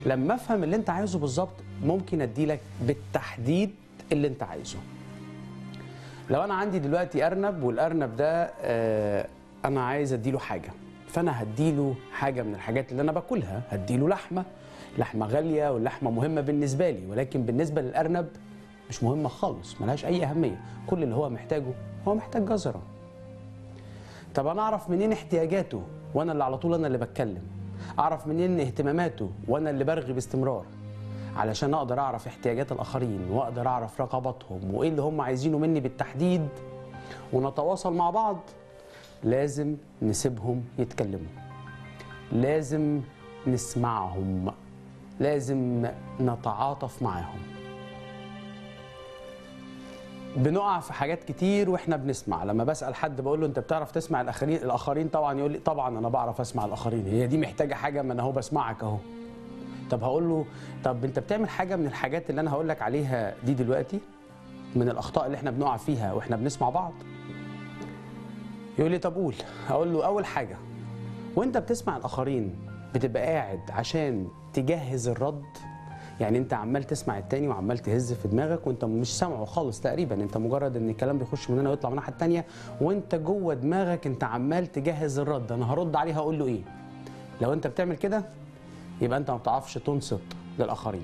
لما افهم اللي انت عايزه بالظبط ممكن اديلك بالتحديد اللي انت عايزه لو انا عندي دلوقتي ارنب والارنب ده آه انا عايز اديله حاجه فانا هديله حاجه من الحاجات اللي انا باكلها هديله لحمه لحمه غاليه واللحمه مهمه بالنسبه لي ولكن بالنسبه للارنب مش مهمه خالص ملهاش اي اهميه كل اللي هو محتاجه هو محتاج جزره طب انا اعرف منين احتياجاته وانا اللي على طول انا اللي بتكلم اعرف منين اهتماماته وانا اللي برغي باستمرار علشان اقدر اعرف احتياجات الاخرين واقدر اعرف رغباتهم وايه اللي هم عايزينه مني بالتحديد ونتواصل مع بعض لازم نسيبهم يتكلموا لازم نسمعهم لازم نتعاطف معاهم بنقع في حاجات كتير واحنا بنسمع لما بسال حد بقول له انت بتعرف تسمع الاخرين الاخرين طبعا يقول لي طبعا انا بعرف اسمع الاخرين هي دي محتاجه حاجه ما انا اهو بسمعك اهو طب هقول له طب انت بتعمل حاجه من الحاجات اللي انا هقول لك عليها دي دلوقتي من الاخطاء اللي احنا بنقع فيها واحنا بنسمع بعض يقول لي طب قول اقول له اول حاجه وانت بتسمع الاخرين بتبقى قاعد عشان تجهز الرد يعني انت عمال تسمع التاني وعمال تهز في دماغك وانت مش سامعه خالص تقريبا انت مجرد ان الكلام بيخش من هنا ويطلع من الناحيه التانيه وانت جوه دماغك انت عمال تجهز الرد انا هرد عليه هقول له ايه لو انت بتعمل كده يبقى انت ما بتعرفش تنصت للاخرين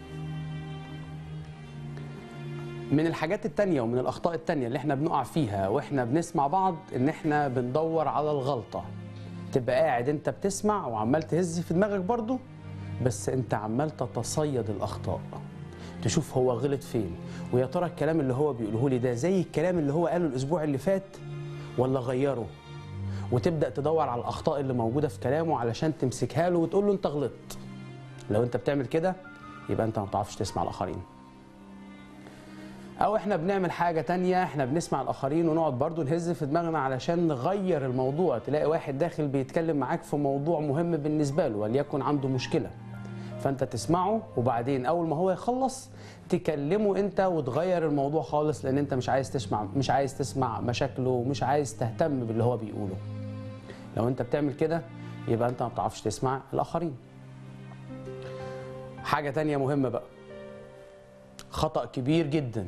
من الحاجات التانية ومن الأخطاء التانية اللي احنا بنقع فيها واحنا بنسمع بعض إن احنا بندور على الغلطة تبقى قاعد انت بتسمع وعمال تهز في دماغك برضو بس انت عمال تتصيد الأخطاء تشوف هو غلط فين ويا ترى الكلام اللي هو بيقوله لي ده زي الكلام اللي هو قاله الأسبوع اللي فات ولا غيره وتبدأ تدور على الأخطاء اللي موجودة في كلامه علشان تمسكها له وتقول له انت غلطت لو انت بتعمل كده يبقى انت ما بتعرفش تسمع الآخرين او احنا بنعمل حاجه تانية احنا بنسمع الاخرين ونقعد برضو نهز في دماغنا علشان نغير الموضوع تلاقي واحد داخل بيتكلم معاك في موضوع مهم بالنسبه له وليكن عنده مشكله فانت تسمعه وبعدين اول ما هو يخلص تكلمه انت وتغير الموضوع خالص لان انت مش عايز تسمع مش عايز تسمع مشاكله ومش عايز تهتم باللي هو بيقوله لو انت بتعمل كده يبقى انت ما بتعرفش تسمع الاخرين حاجه تانية مهمه بقى خطأ كبير جدا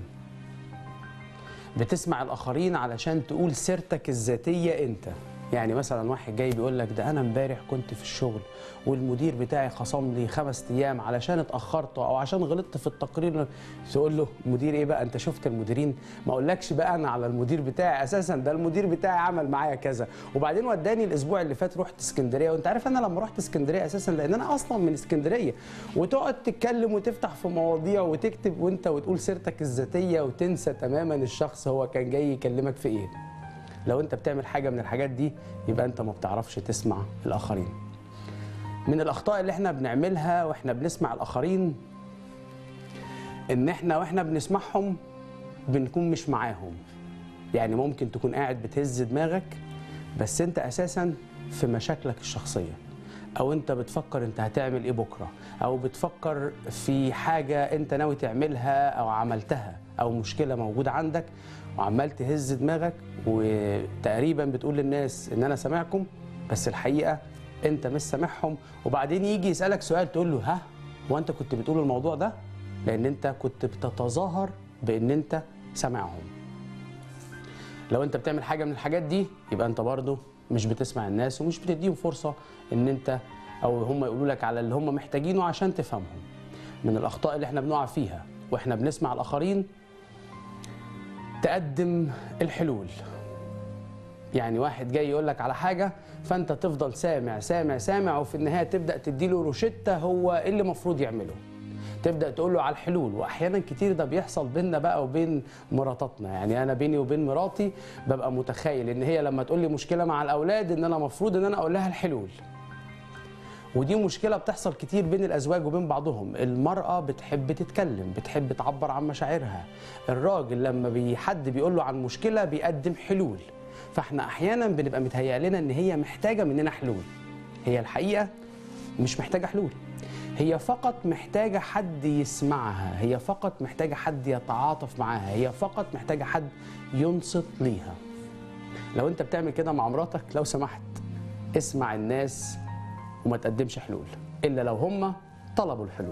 بتسمع الآخرين علشان تقول سيرتك الذاتية أنت يعني مثلا واحد جاي بيقول لك ده أنا امبارح كنت في الشغل والمدير بتاعي خصم لي خمس أيام علشان اتأخرت أو عشان غلطت في التقرير تقول له مدير إيه بقى أنت شفت المديرين ما أقولكش بقى أنا على المدير بتاعي أساسا ده المدير بتاعي عمل معايا كذا وبعدين وداني الأسبوع اللي فات رحت اسكندرية وأنت عارف أنا لما رحت اسكندرية أساسا لأن أنا أصلا من اسكندرية وتقعد تتكلم وتفتح في مواضيع وتكتب وأنت وتقول سيرتك الذاتية وتنسى تماما الشخص هو كان جاي يكلمك في إيه لو انت بتعمل حاجه من الحاجات دي يبقى انت ما بتعرفش تسمع الاخرين من الاخطاء اللي احنا بنعملها واحنا بنسمع الاخرين ان احنا واحنا بنسمعهم بنكون مش معاهم يعني ممكن تكون قاعد بتهز دماغك بس انت اساسا في مشاكلك الشخصيه او انت بتفكر انت هتعمل ايه بكره او بتفكر في حاجه انت ناوي تعملها او عملتها او مشكله موجوده عندك وعمال تهز دماغك وتقريبا بتقول للناس ان انا سامعكم بس الحقيقه انت مش سامعهم وبعدين يجي يسالك سؤال تقول له ها وانت كنت بتقول الموضوع ده لان انت كنت بتتظاهر بان انت سامعهم لو انت بتعمل حاجه من الحاجات دي يبقى انت برضه مش بتسمع الناس ومش بتديهم فرصه ان انت او هم يقولوا لك على اللي هم محتاجينه عشان تفهمهم من الاخطاء اللي احنا بنقع فيها واحنا بنسمع الاخرين تقدم الحلول يعني واحد جاي يقول لك على حاجه فانت تفضل سامع سامع سامع وفي النهايه تبدا تديله روشته هو ايه اللي المفروض يعمله تبدا تقول له على الحلول واحيانا كتير ده بيحصل بيننا بقى وبين مراتاتنا يعني انا بيني وبين مراتي ببقى متخيل ان هي لما تقول لي مشكله مع الاولاد ان انا المفروض ان انا اقول لها الحلول ودي مشكلة بتحصل كتير بين الأزواج وبين بعضهم المرأة بتحب تتكلم بتحب تعبر عن مشاعرها الراجل لما بي حد بيقول له عن مشكلة بيقدم حلول فاحنا أحيانا بنبقى متهيأ لنا إن هي محتاجة مننا حلول هي الحقيقة مش محتاجة حلول هي فقط محتاجة حد يسمعها هي فقط محتاجة حد يتعاطف معاها هي فقط محتاجة حد ينصت ليها لو انت بتعمل كده مع مراتك لو سمحت اسمع الناس وما تقدمش حلول الا لو هم طلبوا الحلول